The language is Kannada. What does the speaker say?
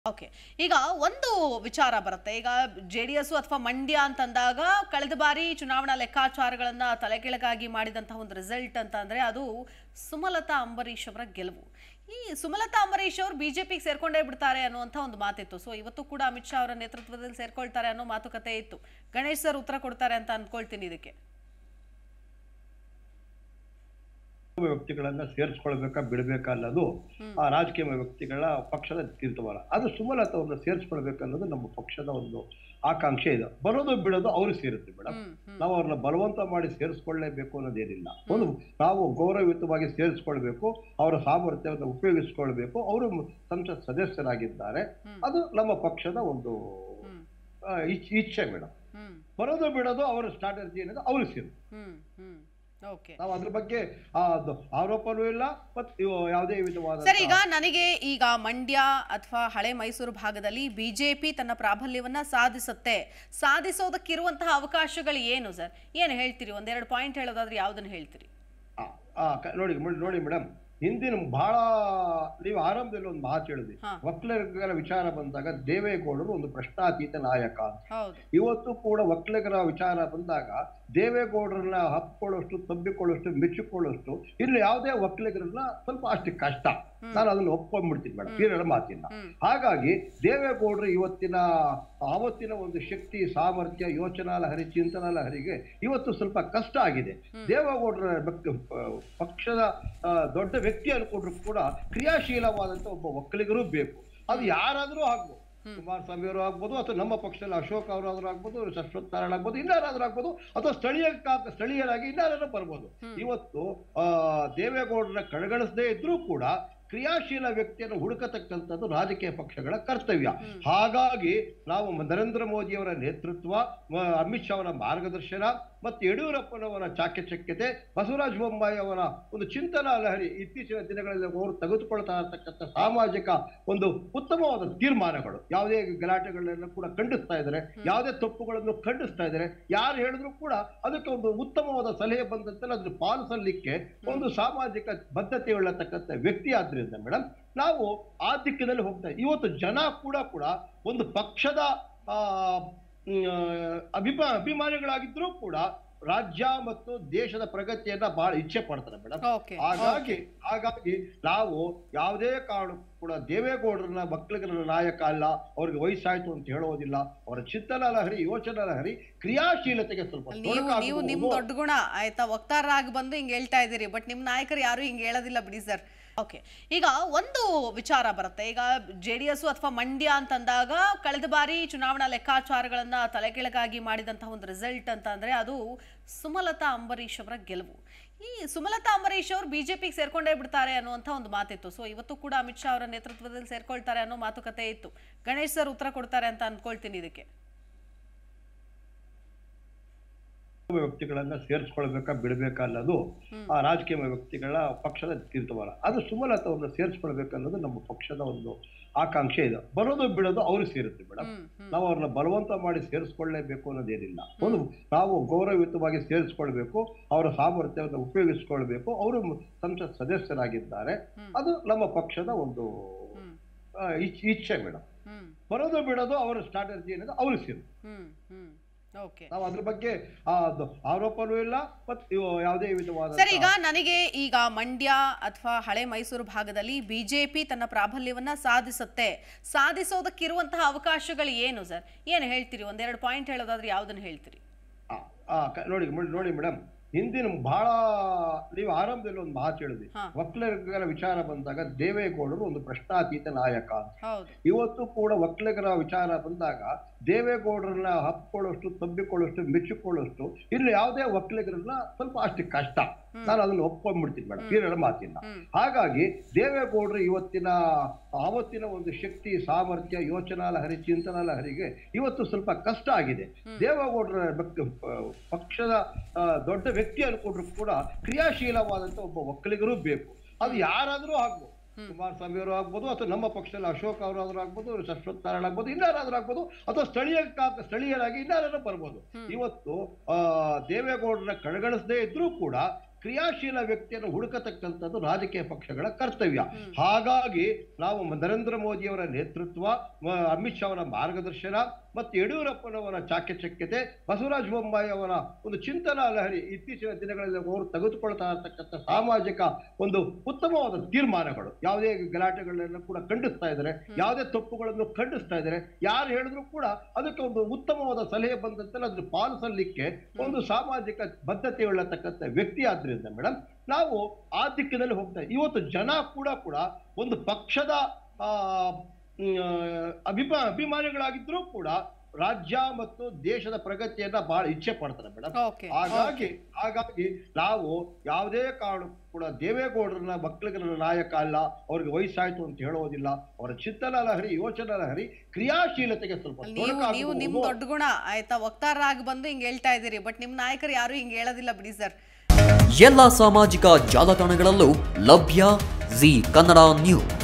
ಓಕೆ ಈಗ ಒಂದು ವಿಚಾರ ಬರುತ್ತೆ ಈಗ ಜೆ ಡಿ ಎಸ್ ಅಥವಾ ಮಂಡ್ಯ ಅಂತಂದಾಗ ಕಳೆದ ಬಾರಿ ಚುನಾವಣಾ ಲೆಕ್ಕಾಚಾರಗಳನ್ನ ತಲೆಕೆಳಗಾಗಿ ಮಾಡಿದಂತಹ ಒಂದು ರಿಸಲ್ಟ್ ಅಂತ ಅಂದ್ರೆ ಅದು ಸುಮಲತಾ ಅಂಬರೀಶ್ ಅವರ ಗೆಲುವು ಈ ಸುಮಲತಾ ಅಂಬರೀಶ್ ಅವರು ಬಿಜೆಪಿಗೆ ಸೇರ್ಕೊಂಡೇ ಬಿಡ್ತಾರೆ ಅನ್ನುವಂಥ ಒಂದು ಮಾತಿತ್ತು ಸೊ ಇವತ್ತು ಕೂಡ ಅಮಿತ್ ಶಾ ಅವರ ನೇತೃತ್ವದಲ್ಲಿ ಸೇರ್ಕೊಳ್ತಾರೆ ಅನ್ನೋ ಮಾತುಕತೆ ಇತ್ತು ಗಣೇಶ್ ಸರ್ ಉತ್ತರ ಕೊಡ್ತಾರೆ ಅಂತ ಅನ್ಕೊಳ್ತೀನಿ ಇದಕ್ಕೆ ವ್ಯಕ್ತಿಗಳನ್ನ ಸೇರಿಸ್ಕೊಳ್ಬೇಕಾ ಬಿಡಬೇಕಾ ಅನ್ನೋದು ಆ ರಾಜಕೀಯ ವ್ಯಕ್ತಿಗಳ ಪಕ್ಷದ ತೀರ್ಮಾನ ಅದು ಸುಮಲತಾ ಅವ್ರನ್ನ ಸೇರಿಸ್ಕೊಳ್ಬೇಕನ್ನೋದು ನಮ್ಮ ಪಕ್ಷದ ಒಂದು ಆಕಾಂಕ್ಷೆ ಇದೆ ಬರೋದು ಬಿಡೋದು ಅವ್ರಿಗೆ ಸೇರುತ್ತೆ ಮೇಡಮ್ ಹ್ಮ್ ಹ್ಮ್ ನಾವು ಅವ್ರನ್ನ ಬಲವಂತ ಮಾಡಿ ಸೇರಿಸ್ಕೊಳ್ಳೇಬೇಕು ಅನ್ನೋದೇನಿಲ್ಲ ಒಂದು ನಾವು ಗೌರವಯುತವಾಗಿ ಸೇರಿಸ್ಕೊಳ್ಬೇಕು ಅವರ ಸಾಮರ್ಥ್ಯವನ್ನು ಉಪಯೋಗಿಸ್ಕೊಳ್ಬೇಕು ಅವರು ಸಂಸತ್ ಸದಸ್ಯರಾಗಿದ್ದಾರೆ ಹ್ಮ್. ಅದು ನಮ್ಮ ಪಕ್ಷದ ಒಂದು ಹ್ಮ್ ಆ, ಇಚ್- ಇಚ್ಛೆ ಮೇಡಮ್ ಹ್ಮ್ ಬರೋದು ಬಿಡೋದು ಅವರ ಸ್ಟ್ರಾಟಜಿ ಏನಿದೆ ಅವ್ರಿಗೆ ಸೇರುತ್ತೆ ಹ್ಮ್ ಹ್ಮ್ ಓಕೆ ನಾವು ಅದ್ರ ಬಗ್ಗೆ ಆ, ಅದು ಆರೋಪನೂ ಇಲ್ಲ ಮತ್ತು ಇವು ಯಾವುದೇ ವಿಧವಾದ ಸರ್ ಈಗ ನನಗೆ ಈಗ ಮಂಡ್ಯ ಅಥವಾ ಹಳೆ ಮೈಸೂರು ಭಾಗದಲ್ಲಿ ಬಿಜೆಪಿ ತನ್ನ ಪ್ರಾಬಲ್ಯವನ್ನ ಸಾಧಿಸುತ್ತೆ ಸಾಧಿಸೋದಕ್ಕಿರುವಂತಹ ಅವಕಾಶಗಳು ಏನು ಸರ್ ಏನು ಹೇಳ್ತೀರಿ ಒಂದೆರಡು ಪಾಯಿಂಟ್ ಹೇಳೋದಾದ್ರೆ ಯಾವ್ದನ್ನ ಹೇಳ್ತೀರಿ ಆ, ಆ, ಕ- ನೋಡಿ ಮ- ನೋಡಿ ಮೇಡಮ್ ಹಿಂದಿನ ಬಹಳ ನೀವು ಆರಂಭದಲ್ಲಿ ಒಂದು ಮಾತು ಹೇಳಿದ್ರಿ ಹಾ. ಒಕ್ಕಲಿಗರ ವಿಚಾರ ಬಂದಾಗ ದೇವೇಗೌಡರು ಒಂದು ಪ್ರಶ್ನಾತೀತ ನಾಯಕ ಅಂತ ಹೌದು ಇವತ್ತು ಕೂಡ ಒಕ್ಕಲಿಗರ ವಿಚಾರ ಬಂದಾಗ ದೇವೇಗೌಡರನ್ನ ಹಪ್ಕೊಳ್ಳೋಷ್ಟು ತಬ್ಬಿಕೊಳ್ಳೋಷ್ಟು ಮೆಚ್ಚಿಕೊಳ್ಳೋಷ್ಟು ಇಲ್ಲಿ ಯಾವುದೇ ಒಕ್ಕಲಿಗರನ್ನ ಸ್ವಲ್ಪ ಅಷ್ಟು ಕಷ್ಟ ನಾನು ಅದನ್ನ ಒಪ್ಕೊಂಡ್ಬಿಡ್ತೀನಿ ಮೇಡಮ್ ಬೇರೆ ಮಾತಿಲ್ಲ ಹ್ಮ್. ಹಾಗಾಗಿ ದೇವೇಗೌಡರು ಇವತ್ತಿನ ಆವತ್ತಿನ ಒಂದು ಶಕ್ತಿ ಸಾಮರ್ಥ್ಯ ಯೋಚನಾ ಲಹರಿ ಚಿಂತನಾ ಲಹರಿಗೆ ಇವತ್ತು ಸ್ವಲ್ಪ ಕಷ್ಟ ಆಗಿದೆ ದೇವೇಗೌಡರ ವ್ಯಕ್ತಿ- ಪ- ಪಕ್ಷದ ಆ, ದೊಡ್ಡ ವ್ಯಕ್ತಿ ಅನ್ಕೊಂಡ್ರು ಕೂಡ ಕ್ರಿಯಾಶೀಲವಾದಂತ ಒಬ್ಬ ಒಕ್ಕಲಿಗರು ಬೇಕು ಅದು ಯಾರಾದ್ರೂ ಆಗ್ಬೋದು ಕುಮಾರಸ್ವಾಮಿ ಅವರು ಆಗ್ಬೋದು ಅಥವಾ ನಮ್ಮ ಪಕ್ಷದಲ್ಲಿ ಅಶೋಕ್ ಅವರಾದ್ರೂ ಆಗ್ಬೋದು ಶಶ್ವತ್ ನಾರಾಯಣ ಆಗ್ಬೋದು ಇನ್ನಾರಾದ್ರೂ ಆಗ್ಬೋದು ಅಥವಾ ಸ್ಥಳೀಯ ಕಾ- ಸ್ಥಳೀಯರಾಗಿ ಇನ್ನಾರು ಬರ್ಬೋದು ಇವತ್ತು ಆ ದೇವೇಗೌಡರ ಕಡೆಗಣಿಸದೇ ಇದ್ರೂ ಕೂಡ ಕ್ರಿಯಾಶೀಲ ವ್ಯಕ್ತಿಯನ್ನು ಹುಡುಕತಕ್ಕಂಥದ್ದು ರಾಜಕೀಯ ಪಕ್ಷಗಳ ಕರ್ತವ್ಯ ಹಾಗಾಗಿ ನಾವು ಮ- ನರೇಂದ್ರ ಮೋದಿಯವರ ನೇತೃತ್ವ ಮ- ಅಮಿತ್ ಶಾ ಅವರ ಮಾರ್ಗದರ್ಶನ ಮತ್ತು ಯಡಿಯೂರಪ್ಪನವರ ಚಾಕಚಕ್ಯತೆ ಬಸವರಾಜ ಬೊಮ್ಮಾಯಿ ಅವರ ಒಂದು ಚಿಂತನಾ ಲಹರಿ ಇತ್ತೀಚಿನ ದಿನಗಳಲ್ಲಿ ಅವರು ತೆಗೆದುಕೊಳ್ತಾ ಇರತಕ್ಕಂಥ ಸಾಮಾಜಿಕ ಒಂದು ಉತ್ತಮವಾದ ತೀರ್ಮಾನಗಳು ಯಾವುದೇ ಗಲಾಟೆಗಳನ್ನ ಕೂಡ ಖಂಡಿಸ್ತಾ ಇದ್ದಾರೆ ಯಾವುದೇ ತಪ್ಪುಗಳನ್ನು ಖಂಡಿಸ್ತಾ ಇದ್ದಾರೆ ಯಾರು ಹೇಳಿದ್ರು ಕೂಡ ಅದಕ್ಕೆ ಒಂದು ಉತ್ತಮವಾದ ಸಲಹೆ ಬಂದಂತೆ ಅದನ್ನು ಪಾಲಿಸಲಿಕ್ಕೆ ಒಂದು ಸಾಮಾಜಿಕ ಬದ್ಧತೆ ಉಳ್ಳತಕ್ಕಂಥ ವ್ಯಕ್ತಿ ಆದ್ರಿಂದ ಮೇಡಮ್ ನಾವು ಆ ದಿಕ್ಕಿನಲ್ಲಿ ಹೋಗ್ತಾ ಇದ್ದೀವಿ ಇವತ್ತು ಜನ ಕೂಡ ಕೂಡ ಒಂದು ಪಕ್ಷದ ಆ ಮ್, ಅಭಿಮಾ ಅಭಿಮಾನಿಗಳಾಗಿದ್ರೂ ಕೂಡ ರಾಜ್ಯ ಮತ್ತು ದೇಶದ ಪ್ರಗತಿಯನ್ನ ಬಹಳ ಇಚ್ಛೆ ಪಡ್ತಾರೆ ಮೇಡಮ್ ಓಕೆ ಹಾಗಾಗಿ ಹಾಗಾಗಿ ನಾವು ಯಾವುದೇ ಕಾರಣಕ್ಕೂ ಕೂಡ ದೇವೇಗೌಡರನ್ನ ಒಕ್ಕಲಿಗರ ನಾಯಕ ಅಲ್ಲ ಅವ್ರಿಗೆ ವಯಸ್ಸಾಯ್ತು ಅಂತ ಹೇಳೋದಿಲ್ಲ ಅವರ ಚಿಂತನಾ ಲಹರಿ ಯೋಚನಾ ಲಹರಿ ಕ್ರಿಯಾಶೀಲತೆಗೆ ಸ್ವಲ್ಪ ನೀವು ನೀವು ತೊಡಕಾಗಬಹುದು. ನಿಮ್ ದೊಡ್ಡ ಗುಣ ಆಯ್ತಾ ವಕ್ತಾರರಾಗಿ ಬಂದು ಹಿಂಗ್ ಹೇಳ್ತಾ ಇದ್ದೀರಿ ಬಟ್ ನಿಮ್ ನಾಯಕರು ಯಾರು ಹಿಂಗ್ ಹೇಳೋದಿಲ್ಲ ಬಿಡಿ ಸರ್ ಓಕೆ ಈಗ ಒಂದು ವಿಚಾರ ಬರುತ್ತೆ ಈಗ ಜೆ ಡಿ ಎಸ್ ಅಥವಾ ಮಂಡ್ಯ ಅಂತಂದಾಗ ಕಳೆದ ಬಾರಿ ಚುನಾವಣಾ ಲೆಕ್ಕಾಚಾರಗಳನ್ನ ತಲೆಕೆಳಗಾಗಿ ಮಾಡಿದಂತಹ ಒಂದು ರಿಸಲ್ಟ್ ಅಂತ ಅಂದ್ರೆ ಅದು ಸುಮಲತಾ ಅಂಬರೀಶ್ ಅವರ ಗೆಲುವು ಈ ಸುಮಲತಾ ಅಂಬರೀಶ್ ಅವರು ಬಿಜೆಪಿಗೆ ಸೇರ್ಕೊಂಡೇ ಬಿಡ್ತಾರೆ ಅನ್ನುವಂಥ ಒಂದು ಮಾತಿತ್ತು ಸೊ ಇವತ್ತು ಕೂಡ ಅಮಿತ್ ಶಾ ಅವರ ನೇತೃತ್ವದಲ್ಲಿ ಸೇರ್ಕೊಳ್ತಾರೆ ಅನ್ನೋ ಮಾತುಕತೆ ಇತ್ತು ಗಣೇಶ್ ಸರ್ ಉತ್ತರ ಕೊಡ್ತಾರೆ ಅಂತ ಅನ್ಕೊಳ್ತೀನಿ ಇದಕ್ಕೆ ವ್ಯಕ್ತಿಗಳನ್ನ ಸೇರಿಸ್ಕೊಳ್ಬೇಕಾ ಬಿಡಬೇಕಾ ಅನ್ನೋದು ಆ ರಾಜಕೀಯ ವ್ಯಕ್ತಿಗಳ ಪಕ್ಷದ ತೀರ್ಮಾನ ಅದು ಸುಮಲತಾ ಅವ್ರನ್ನ ಸೇರಿಸ್ಕೊಳ್ಬೇಕನ್ನೋದು ನಮ್ಮ ಪಕ್ಷದ ಒಂದು ಆಕಾಂಕ್ಷೆ ಇದೆ ಬರೋದು ಬಿಡೋದು ಅವ್ರಿಗೆ ಸೇರುತ್ತೆ ಮೇಡಮ್ ಹ್ಮ್ ಹ್ಮ್ ನಾವು ಅವ್ರನ್ನ ಬಲವಂತ ಮಾಡಿ ಸೇರಿಸ್ಕೊಳ್ಳೇಬೇಕು ಅನ್ನೋದೇನಿಲ್ಲ ಒಂದು ನಾವು ಗೌರವಯುತವಾಗಿ ಸೇರಿಸ್ಕೊಳ್ಬೇಕು ಅವರ ಸಾಮರ್ಥ್ಯವನ್ನು ಉಪಯೋಗಿಸ್ಕೊಳ್ಬೇಕು ಅವರು ಸಂಸತ್ ಸದಸ್ಯರಾಗಿದ್ದಾರೆ ಅದು ನಮ್ಮ ಪಕ್ಷದ ಒಂದು ಹ್ಮ್ ಆ, ಇಚ್- ಇಚ್ಛೆ ಮೇಡಮ್ ಹ್ಮ್ ಬರೋದು ಬಿಡೋದು ಅವರ ಸ್ಟ್ರಾಟಜಿ ಏನಿದೆ ಅವ್ರಿಗೆ ಸೇರುತ್ತೆ ಹ್ಮ್ ಹ್ಮ್ ಓಕೆ ನಾವು ಅದ್ರ ಬಗ್ಗೆ ಆ, ಅದು ಆರೋಪನೂ ಇಲ್ಲ ಮತ್ತು ಇವು ಯಾವುದೇ ವಿಧವಾದ ಸರ್ ಈಗ ನನಗೆ ಈಗ ಮಂಡ್ಯ ಅಥವಾ ಹಳೆ ಮೈಸೂರು ಭಾಗದಲ್ಲಿ ಬಿಜೆಪಿ ತನ್ನ ಪ್ರಾಬಲ್ಯವನ್ನ ಸಾಧಿಸುತ್ತೆ ಸಾಧಿಸೋದಕ್ಕಿರುವಂತಹ ಅವಕಾಶಗಳು ಏನು ಸರ್ ಏನು ಹೇಳ್ತೀರಿ ಒಂದೆರಡು ಪಾಯಿಂಟ್ ಹೇಳೋದಾದ್ರೆ ಯಾವ್ದನ್ನ ಹೇಳ್ತೀರಿ ಆ, ಆ, ಕ- ನೋಡಿ ಮ- ನೋಡಿ ಮೇಡಮ್ ಹಿಂದಿನ ಬಹಳ ನೀವು ಆರಂಭದಲ್ಲಿ ಒಂದು ಮಾತು ಹೇಳಿದ್ರಿ ಹಾ. ಒಕ್ಕಲಿಗರ ವಿಚಾರ ಬಂದಾಗ ದೇವೇಗೌಡರು ಒಂದು ಪ್ರಶ್ನಾತೀತ ನಾಯಕ ಅಂತ ಹೌದು ಇವತ್ತು ಕೂಡ ಒಕ್ಕಲಿಗರ ವಿಚಾರ ಬಂದಾಗ ದೇವೇಗೌಡರನ್ನ ಹಪ್ಕೊಳ್ಳೋಷ್ಟು ತಬ್ಬಿಕೊಳ್ಳೋಷ್ಟು ಮೆಚ್ಚಿಕೊಳ್ಳೋಷ್ಟು ಇಲ್ಲಿ ಯಾವುದೇ ಒಕ್ಕಲಿಗರನ್ನ ಸ್ವಲ್ಪ ಅಷ್ಟು ಕಷ್ಟ ನಾನು ಅದನ್ನ ಒಪ್ಕೊಂಡ್ಬಿಡ್ತೀನಿ ಮೇಡಮ್ ಬೇರೆ ಮಾತಿಲ್ಲ ಹ್ಮ್. ಹಾಗಾಗಿ ದೇವೇಗೌಡರು ಇವತ್ತಿನ ಆವತ್ತಿನ ಒಂದು ಶಕ್ತಿ ಸಾಮರ್ಥ್ಯ ಯೋಚನಾ ಲಹರಿ ಚಿಂತನಾ ಲಹರಿಗೆ ಇವತ್ತು ಸ್ವಲ್ಪ ಕಷ್ಟ ಆಗಿದೆ ದೇವೇಗೌಡರ ವ್ಯಕ್ತಿ- ಪ- ಪಕ್ಷದ ಆ, ದೊಡ್ಡ ವ್ಯಕ್ತಿ ಅನ್ಕೊಂಡ್ರು ಕೂಡ ಕ್ರಿಯಾಶೀಲವಾದಂತ ಒಬ್ಬ ಒಕ್ಕಲಿಗರು ಬೇಕು ಅದು ಯಾರಾದ್ರೂ ಆಗ್ಬೋದು ಕುಮಾರಸ್ವಾಮಿ ಅವರು ಆಗ್ಬೋದು ಅಥವಾ ನಮ್ಮ ಪಕ್ಷದಲ್ಲಿ ಅಶೋಕ್ ಅವರಾದ್ರೂ ಆಗ್ಬೋದು ಶಶ್ವತ್ ನಾರಾಯಣ ಆಗ್ಬೋದು ಇನ್ನಾರಾದ್ರೂ ಆಗ್ಬೋದು ಅಥವಾ ಸ್ಥಳೀಯ ಕಾ- ಸ್ಥಳೀಯರಾಗಿ ಇನ್ನಾರು ಬರ್ಬೋದು ಇವತ್ತು ಆ ದೇವೇಗೌಡರ ಕಡೆಗಣಿಸದೇ ಇದ್ರೂ ಕೂಡ ಕ್ರಿಯಾಶೀಲ ವ್ಯಕ್ತಿಯನ್ನು ಹುಡುಕತಕ್ಕಂಥದ್ದು ರಾಜಕೀಯ ಪಕ್ಷಗಳ ಕರ್ತವ್ಯ ಹಾಗಾಗಿ ನಾವು ನರೇಂದ್ರ ಮೋದಿಯವರ ನೇತೃತ್ವ ಮ- ಅಮಿತ್ ಶಾ ಅವರ ಮಾರ್ಗದರ್ಶನ ಮತ್ತು ಯಡಿಯೂರಪ್ಪನವರ ಚಾಕಚಕ್ಯತೆ ಬಸವರಾಜ ಬೊಮ್ಮಾಯಿ ಅವರ ಒಂದು ಚಿಂತನಾ ಲಹರಿ ಇತ್ತೀಚಿನ ದಿನಗಳಲ್ಲಿ ಅವರು ತೆಗೆದುಕೊಳ್ತಾ ಇರತಕ್ಕಂಥ ಸಾಮಾಜಿಕ ಒಂದು ಉತ್ತಮವಾದ ತೀರ್ಮಾನಗಳು ಯಾವುದೇ ಗಲಾಟೆಗಳನ್ನ ಕೂಡ ಖಂಡಿಸ್ತಾ ಇದ್ದಾರೆ ಯಾವುದೇ ತಪ್ಪುಗಳನ್ನು ಖಂಡಿಸ್ತಾ ಇದ್ದಾರೆ ಯಾರು ಹೇಳಿದ್ರು ಕೂಡ ಅದಕ್ಕೆ ಒಂದು ಉತ್ತಮವಾದ ಸಲಹೆ ಬಂದಂತೆಲ್ಲ ಅದ್ರ ಪಾಲಿಸಲಿಕ್ಕೆ ಒಂದು ಸಾಮಾಜಿಕ ಬದ್ಧತೆ ಉಳ್ಳತಕ್ಕಂಥ ವ್ಯಕ್ತಿ ಆದ್ರಿಂದ ಮೇಡಮ್ ನಾವು ಆ ದಿಕ್ಕಿನಲ್ಲಿ ಹೋಗ್ತಾ ಇದ್ದೀವಿ. ಇವತ್ತು ಜನ ಕೂಡ ಕೂಡ ಒಂದು ಪಕ್ಷದ ಆ ಮ್, ಅಭಿಮಾ ಅಭಿಮಾನಿಗಳಾಗಿದ್ರೂ ಕೂಡ ರಾಜ್ಯ ಮತ್ತು ದೇಶದ ಪ್ರಗತಿಯನ್ನ ಬಹಳ ಇಚ್ಛೆ ಪಡ್ತಾರೆ ಮೇಡಮ್ ಓಕೆ ಹಾಗಾಗಿ ಹಾಗಾಗಿ ನಾವು ಯಾವುದೇ ಕಾರಣಕ್ಕೂ ಕೂಡ ದೇವೇಗೌಡರನ್ನ ಮಕ್ಕಳಿಗರ ನಾಯಕ ಅಲ್ಲ ಅವ್ರಿಗೆ ವಯಸ್ಸಾಯ್ತು ಅಂತ ಹೇಳೋದಿಲ್ಲ ಅವರ ಚಿಂತನಾ ಲಹರಿ ಯೋಚನಾ ಲಹರಿ ಕ್ರಿಯಾಶೀಲತೆಗೆ ಸ್ವಲ್ಪ ನೀವು ನೀವು ತೊಡಕಾಗಬಹುದು. ನಿಮ್ ದೊಡ್ಡ ಗುಣ ಆಯ್ತಾ ವಕ್ತಾರರಾಗಿ ಬಂದು ಹಿಂಗ್ ಹೇಳ್ತಾ ಇದ್ದೀರಿ ಬಟ್ ನಿಮ್ ನಾಯಕರು ಯಾರು ಹಿಂಗ್ ಹೇಳೋದಿಲ್ಲ ಬಿಡಿ ಸರ್ ಎಲ್ಲ ಸಾಮಾಜಿಕ ಜಾಲತಾಣಗಳಲ್ಲೂ ಲಭ್ಯ ಜಿ ಕನ್ನಡ ನ್ಯೂಸ್